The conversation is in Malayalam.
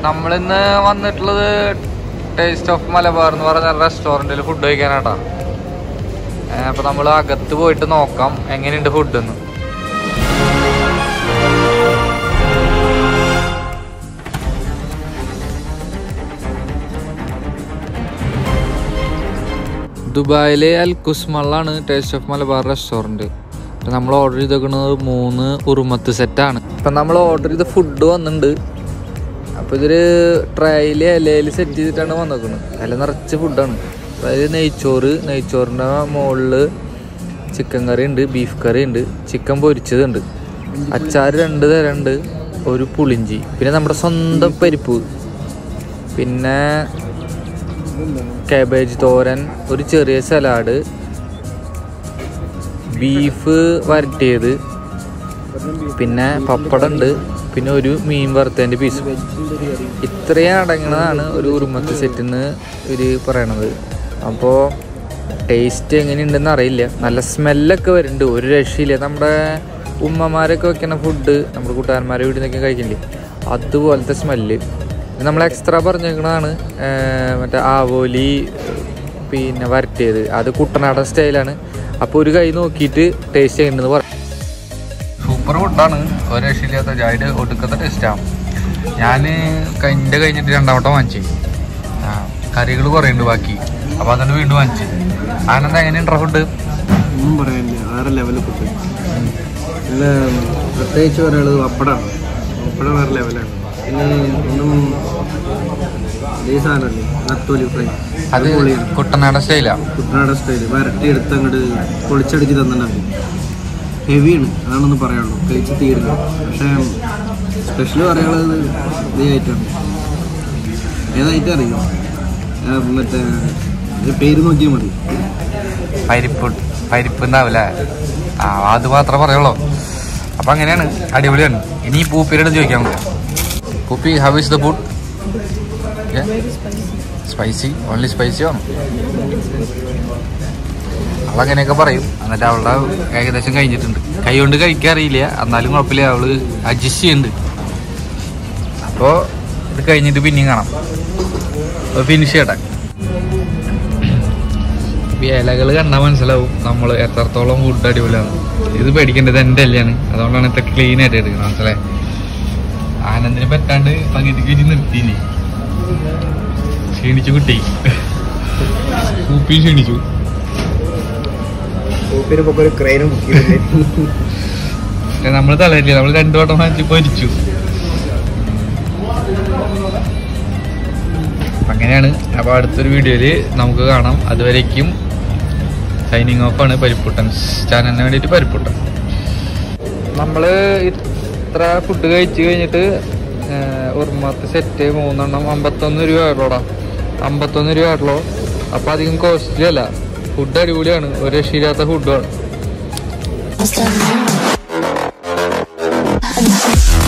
നമ്മളിന്ന് വന്നിട്ടുള്ളത് ടേസ്റ്റ് ഓഫ് മലബാർ എന്ന് പറഞ്ഞ റെസ്റ്റോറൻറ്റിൽ ഫുഡ് കഴിക്കാനാട്ടാ ഏ, അപ്പൊ നമ്മൾ അകത്ത് പോയിട്ട് നോക്കാം എങ്ങനെയുണ്ട് ഫുഡ് എന്ന് ദുബായിലെ അൽ കുസ്മളാണ് ടേസ്റ്റ് ഓഫ് മലബാർ റെസ്റ്റോറൻറ്റ് ഇപ്പം നമ്മൾ ഓർഡർ ചെയ്തേക്കുന്നത് മൂന്ന് ഉറുമത്ത് സെറ്റാണ് ഇപ്പം നമ്മൾ ഓർഡർ ചെയ്ത ഫുഡ് വന്നിട്ടുണ്ട് അപ്പോൾ ഇതൊരു ട്രയൽ ഇലയിൽ സെറ്റ് ചെയ്തിട്ടാണ് വന്നേക്കുന്നത് ഇല നിറച്ച് ഫുഡാണ് അതായത് നെയ്ച്ചോറ് നെയ്ച്ചോറിൻ്റെ മുകളിൽ ചിക്കൻ കറി ഉണ്ട് ബീഫ് കറി ഉണ്ട് ചിക്കൻ പൊരിച്ചതുണ്ട് അച്ചാർ രണ്ട് തരം ഉണ്ട് ഒരു പുളിഞ്ചി പിന്നെ നമ്മുടെ സ്വന്തം പരിപ്പ് പിന്നെ കാബേജ് തോരൻ ഒരു ചെറിയ സലാഡ് ബീഫ് വരട്ടിയത് പിന്നെ പപ്പടം ഉണ്ട് പിന്നെ ഒരു മീൻ വറുത്തതിൻ്റെ പീസ് ഇത്രയും അടങ്ങുന്നതാണ് ഒരു ഉറുമത്ത് സെറ്റിന്ന് ഇവർ പറയണത് അപ്പോൾ ടേസ്റ്റ് എങ്ങനെയുണ്ടെന്ന് അറിയില്ല നല്ല സ്മെല്ലൊക്കെ വരുന്നുണ്ട് ഒരു രക്ഷയില്ല നമ്മുടെ ഉമ്മമാരൊക്കെ വെക്കുന്ന ഫുഡ് നമ്മുടെ കൂട്ടുകാരന്മാരെ വീട്ടിൽ നിന്നൊക്കെ കഴിക്കില്ലേ അതുപോലത്തെ സ്മെല്ല് നമ്മൾ എക്സ്ട്രാ പറഞ്ഞേക്കണതാണ് മറ്റേ ആവോലി പിന്നെ വരട്ടിയത് അത് കുട്ടനാടൻ സ്റ്റൈലാണ് അപ്പോൾ ഒരു കൈ നോക്കിയിട്ട് ടേസ്റ്റ് ചെയ്യുന്നുണ്ടെന്ന് പറയാം സൂപ്പർ ഫുഡാണ് ഒരു രക്ഷയില്ലാത്ത അതിൻ്റെ ഒടുക്കത്തെ ടേസ്റ്റാണ് ഞാൻ കഴിഞ്ഞ കഴിഞ്ഞിട്ട് രണ്ടാമട്ടം വാങ്ങിച്ചു ആ കറികൾ കുറേ ഉണ്ട് ബാക്കി അപ്പോൾ അതുകൊണ്ട് വീണ്ടും വാങ്ങിച്ചു ആനന്ദ എങ്ങനെയുണ്ടോ ഫുഡ് ഒന്നും പറയാനില്ല വേറെ ലെവലിൽ ഫുഡ് പിന്നെ പ്രത്യേകിച്ച് പറയുന്നത് പപ്പടമാണ് പപ്പടം വേറെ ലെവലാണ് പിന്നെ ഒന്നും ഇതേ സാധനമല്ലേ നത്തോലി ഫ്രൈ അത് കുട്ടനാടൻ സ്റ്റൈലാണ് കുട്ടനാടൻ സ്റ്റൈല് വരട്ടി എടുത്ത് അങ്ങോട്ട് പൊളിച്ചടുക്കി തന്നിട്ടുണ്ട് ഹെവിയാണ് അതാണെന്ന് പറയാനുള്ളൂ കഴിച്ച് തീരില്ല പക്ഷേ സ്പെഷ്യൽ പറയാനുള്ളത് ഇതേ ഐറ്റമാണ് ഏതായിട്ട് അറിയോ ആ, മറ്റേ ഇതിന്റെ പേര് നോക്കിയാൽ മതി പരിപ്പ് പരിപ്പ് ഉണ്ടാവില്ലേ ആ അത് മാത്രമേ പറയുള്ളൂ അപ്പം അങ്ങനെയാണ് അടിപൊളിയാണ് ഇനി ഈ പൂപ്പിയുടെ ചോദിക്കാൻ നമുക്ക് Pooppi how is the food spicy only spicy ആണ് അവളങ്ങനെയൊക്കെ പറയും എന്നിട്ട് അവളുടെ ഏകദേശം കഴിഞ്ഞിട്ടുണ്ട് കൈ കൊണ്ട് കഴിക്കാൻ അറിയില്ല എന്നാലും കുഴപ്പമില്ല അവള് അഡ്ജസ്റ്റ് ചെയ്യുന്നുണ്ട് അപ്പോൾ ഇത് കഴിഞ്ഞിട്ട് പിന്നെയും കാണാം ഫിനിഷ് ചെയ്യട്ടെ ഈ ഇലകൾ കണ്ടാൽ മനസ്സിലാവും നമ്മൾ എത്രത്തോളം ഫുഡ് അടിപൊളിയാണ് ഇത് പേടിക്കേണ്ടത് എൻ്റെ അല്ലാണ് അതുകൊണ്ടാണ് ഇത്ര ക്ലീൻ ആയിട്ട് എടുക്കുന്നത് മനസ്സിലായി ആനന്ദിനെ പറ്റാണ്ട് പകുതിക്ക് ഇനി നിർത്തിയില്ലേ ക്ഷീണിച്ചു കുട്ടി കൂപ്പി ക്ഷീണിച്ചു ഒരു ക്രെയിനും നമ്മൾ തളരില്ല നമ്മൾ രണ്ടു വട്ടം വാങ്ങിച്ച് പൊരിച്ചു അങ്ങനെയാണ് അപ്പോൾ അടുത്തൊരു വീഡിയോയിൽ നമുക്ക് കാണാം അതുവരേക്കും സൈനിങ് ഓഫ് ആണ് പരിപ്പുട്ടൻ ചാനലിന് വേണ്ടിയിട്ട് പരിപ്പുട്ടൻ നമ്മൾ ഇത്ര ഫുഡ് കഴിച്ച് കഴിഞ്ഞിട്ട് ഉറുമത്ത് സെറ്റ് മൂന്നെണ്ണം അമ്പത്തൊന്ന് രൂപ ആയിട്ടുള്ളൂടാ അമ്പത്തൊന്ന് രൂപ ആയിട്ടുള്ളൂ അപ്പോൾ അധികം കോസ്റ്റ്ലി അല്ല ഫുഡ് അടിപൊളിയാണ് ഒരു രക്ഷയില്ലാത്ത ഫുഡാണ് Hasta